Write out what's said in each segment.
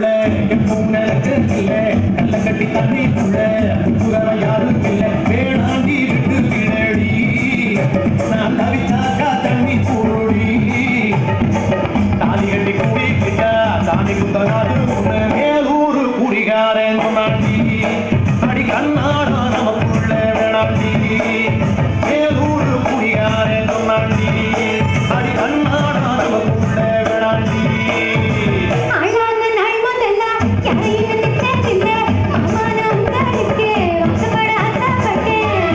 புள்ள எப்பவும் நினைச்சதில்ல கல்ல கட்டி தண்ணி புள்ள புறவை யாரும் இல்ல வேணாண்டி விட்டு விடடி நான் தவிச்சாக்கா தண்ணி போடி தாலி கட்டி கூடிக்கிட்டா சாமி குத்தனாது உன்னை மேலூர் குடிகாரன் சொன்னாண்டி அடி கண்ணாடா நமக்குள்ள வேணாண்டி மேலூர் குடிகாரன் சொன்னாண்டி அடி கண்ணாடா நமக்குள்ள வேணாண்டி ஆளான நாள் முதல்ல யாரையும் நினைச்சதில்ல. மாமா நான் உங்களுக்கு வசப்பட ஆசைப்பட்டேன்.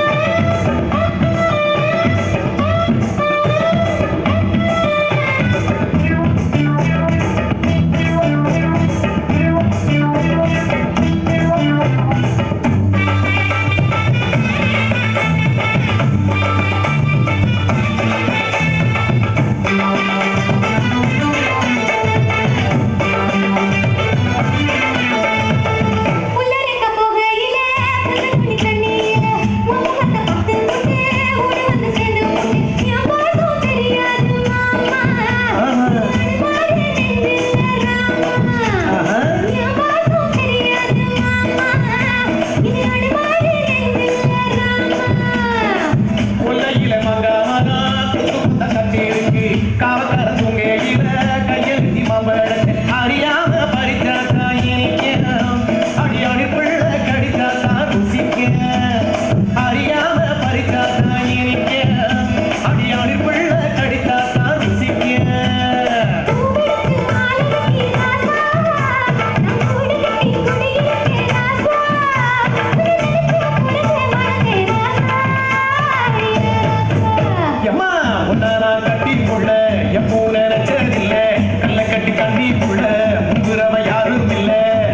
உள்ளிருக்க போகையில புது துணி தண்ணியில உன் முகத்தை பார்த்து கொண்டு ஓடி வந்து சேர்ந்து கொண்டு என் பாசம் தெரியாது மாமா. அடிமாடி நெஞ்சில ராமா. என் பாசம் தெரியாது மாமா. இது அடிமாடி நெஞ்சில ராமா. கொல்லையில மங்காமகா சுத்த கட்டிருக்கு காவக்கார தூங்கையில கையெழுத்தி மாம்பழத்தை அறியாம பறிச்சாக்கா இனிக்க அடியாடி பிள்ளை கடிச்சாக்கா ருசிக்க அறியாம பறிச்சாக்கா இனிக்க அடியாடி பிள்ளை கடிச்சாக்கா ருசிக்க பூவிற்கு மாலை கட்டி ராசா. நான் கூடு கட்டி குடியிருக்கேன் ராசா. உன்னை நினைச்ச பொழுது மறந்தே ராசா. ராசா. எம்மா உன்னை நான் கட்டி புள்ள எப்போ நினைச்சதில்ல கல்ல கட்டி தண்ணி புள்ள முங்குறவ யாரும் இல்ல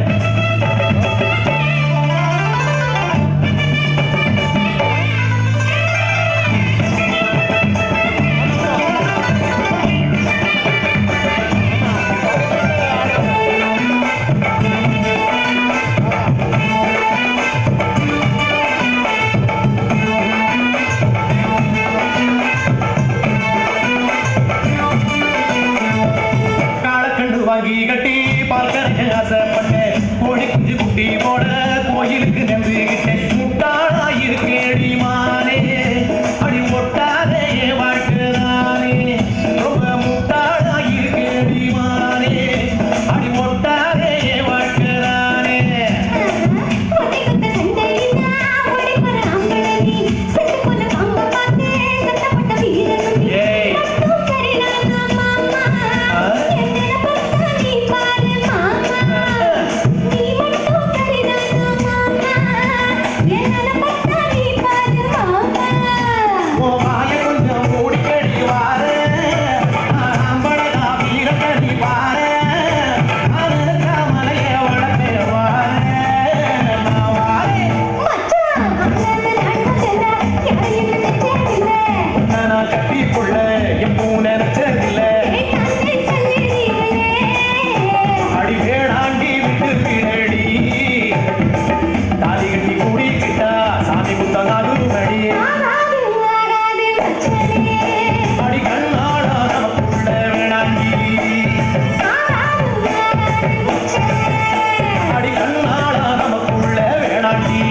காலக்கண்டு வாங்கி கட்டி பால் கரைக்க ஆசைப்பட்டேன் கோழி குஞ்சு குட்டி போட கோயிலுக்கு நம்பிக்கிட்டேன் முட்டாளா இருக்கேடி மானே அடி ஒட்டாதே வாழ்க்கைதானே ரொம்ப முட்டாளா இருக்கேடி மானே அடி ஒட்டாதே வாழ்க்கைதானே ஒத்தை குத்த சண்டையினா ஓடி வர ஆம்பளை நீ. செத்து போன பாம்பை பார்த்து சத்தப்பட்ட வீரனும் நீ. ஏய். மட்டும் சரிதானா மாமா? ஆ? என்னை பார்த்தா நீ பாரு மாமா. நீ மட்டும் சரிதானா மாமா? என்னை பார்த்தா நீ பாரு மாமா. உன் வாயை கொஞ்சம் மூடிக்கடி வாரேன். ஆம்பளடா வீரக்கடி வாரேன். அறுக்கா மலைய வளர்த்தே வாரேன். நான் வாரேன். மச்சான், அண்ணன் அண்ணன் யாரையும் நினைச்சதில்லை. உன்னை நான் கட்டிப்புள்ள எப்பவும் நினைச்சதில்ல. ஏய், தந்தை சொல்லிடுறீங்களே. அடி வேணாண்டி விட்டு பின்னடி. தாலி கட்டி கூடிக்கிட்டா சாமி குத்தனாலும் நடி. ஆகாது, ஆகாது மச்சானே. அடி கண்ணாடா நமக்குள்ள வேணாண்டி. ஆகாது, ஆகாது மச்சானே. அடி கண்ணாடா நமக்குள்ள வேணாண்டி.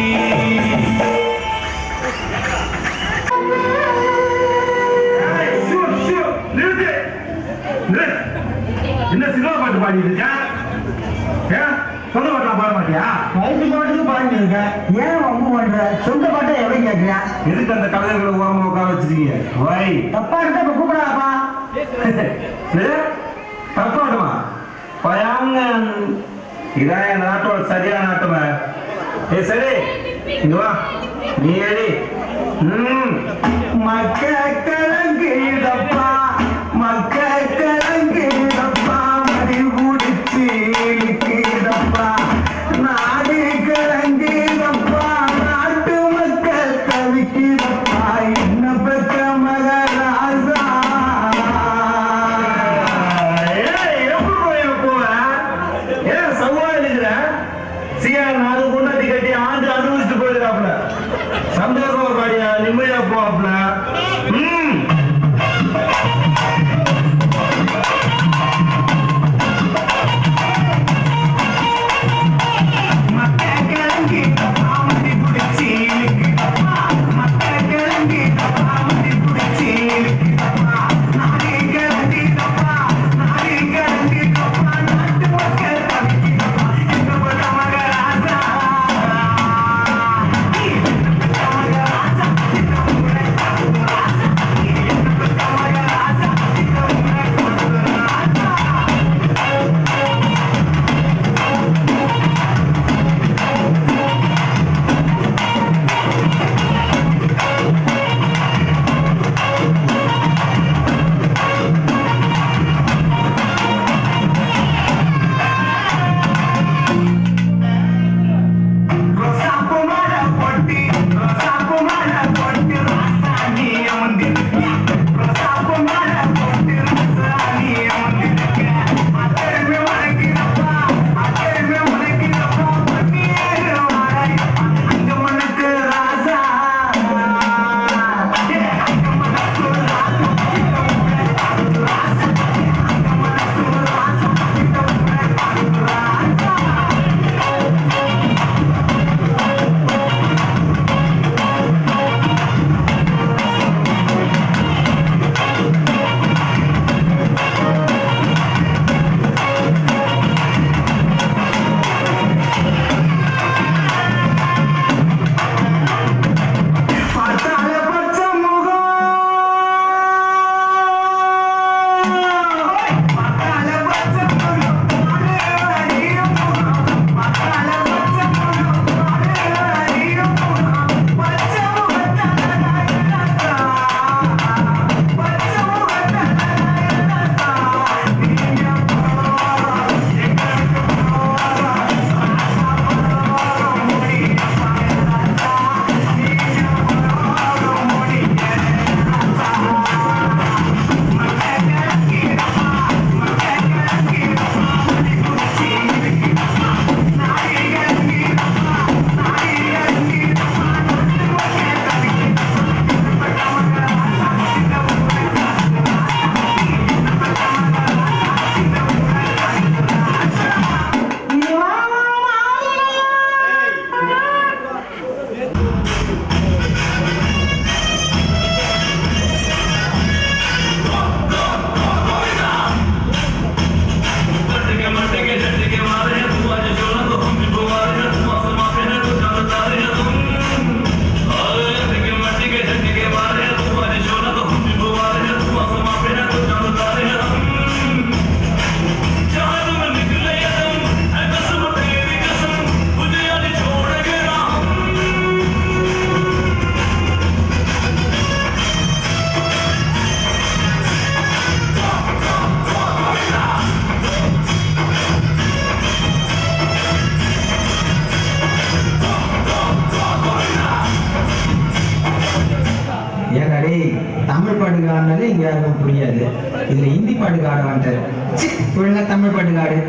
ஏய், ஷூ, ஷூ, நிறுத்து. நிறு. என்ன சினிமா பாட்டு பாடிட்டு இருக்க? ஏன்? சொந்த பாட்டுலாம் பாட மாட்டியா வயசு பாட்டுக்கு பாடிட்டு இருக்கேன் ஏன் வம்பு பண்ற சொந்த பாட்டை எவன் கேட்கிறேன் எதுக்கு அந்த கலைஞர்களை ஓரமா உட்கார வச்சிருக்கீங்க வை தப்பா இருந்தா இப்ப கூப்பிடாப்பா இது தப்பு வேண்டுமா பயாங்க இதான் என் நாட்டோட சரியான நாட்டுமே ஏ சரி இங்க வா நீ ஏறி ம் மக்க கலங்குதப்பா மக்க கலங்குதப்பா மடி முடிச்சு இழுக்குதப்பா நாடு கலங்குதப்பா நாட்டு மக்கள் தவிக்குதப்பா என்ன பெற்ற மகராசா ஏய், எப்படி போய் போவ? ஏன் சவால் இருக்கிற? சியா நாலு பொண்டாட்டி கட்டி ஆண்டு அனுபவிச்சுட்டு போயிருக்காப்புல சந்தோஷமா பாடியா நிம்மதியா போவாப்புல ம் பாட்டுக்கு ஆடினாலே இங்க யாருக்கும் புரியாது இதுல ஹிந்தி பாட்டுக்கு ஆட மாட்டாரு சி, ஒழுங்கா தமிழ் பாட்டுக்கு ஆடு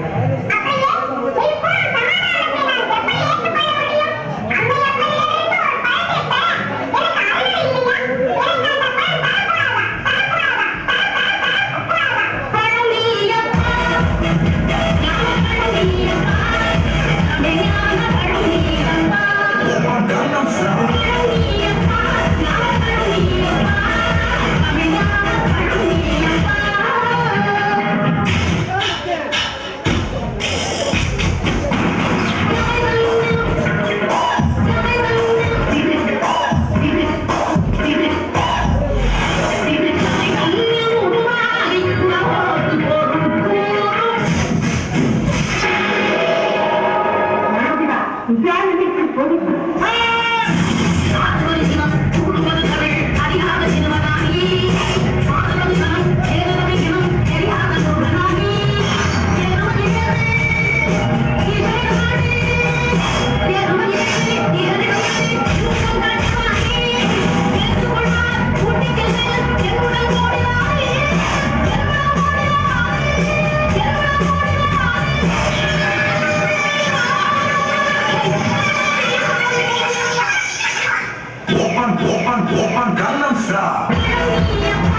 Open, open, open Gangnam Style.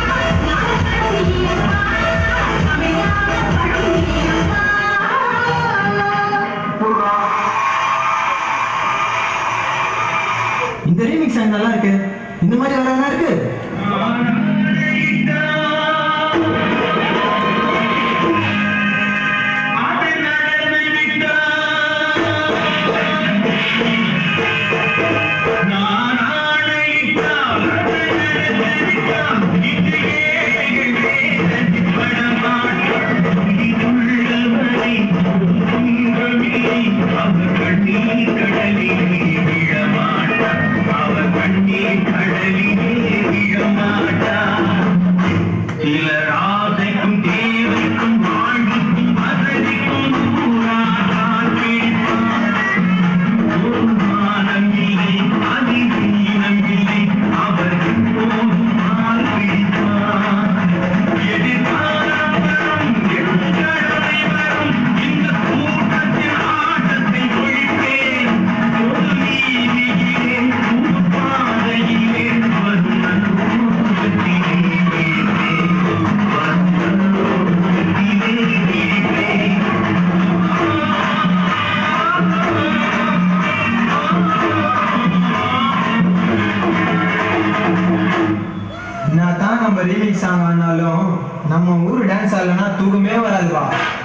இந்த ரீமிக்ஸ் சாங் நல்லா இருக்கு இந்த மாதிரி வேற என்ன இருக்கு ராதைக்கும் தேவைக்கும் வாழ்வுக்கும் வசதிக்கும் ஊராதான் பிடிப்பார் ஒரு மானம் இல்லை அதிதீனம் இல்லை அவர் எப்போதும் மால் பிடிப்பார் எதிர்பாராமலும் எதிர்கடலை வரும் இந்த கூட்டத்தின் ஆட்டத்தை ஒழிப்பேன் ஒரு வீதியிலே ஒரு பாதையிலே வரும் நல்கூட்டத்திலே வீழ்வேன். வரும் நல்கூட்டத்திலே வீழ்வேன். நான் தான் நம்ம ரீமிக்ஸ் சாங் ஆடினாலும் நம்ம ஊர் டான்ஸ் ஆடலன்னா தூக்கமே வராதுப்பா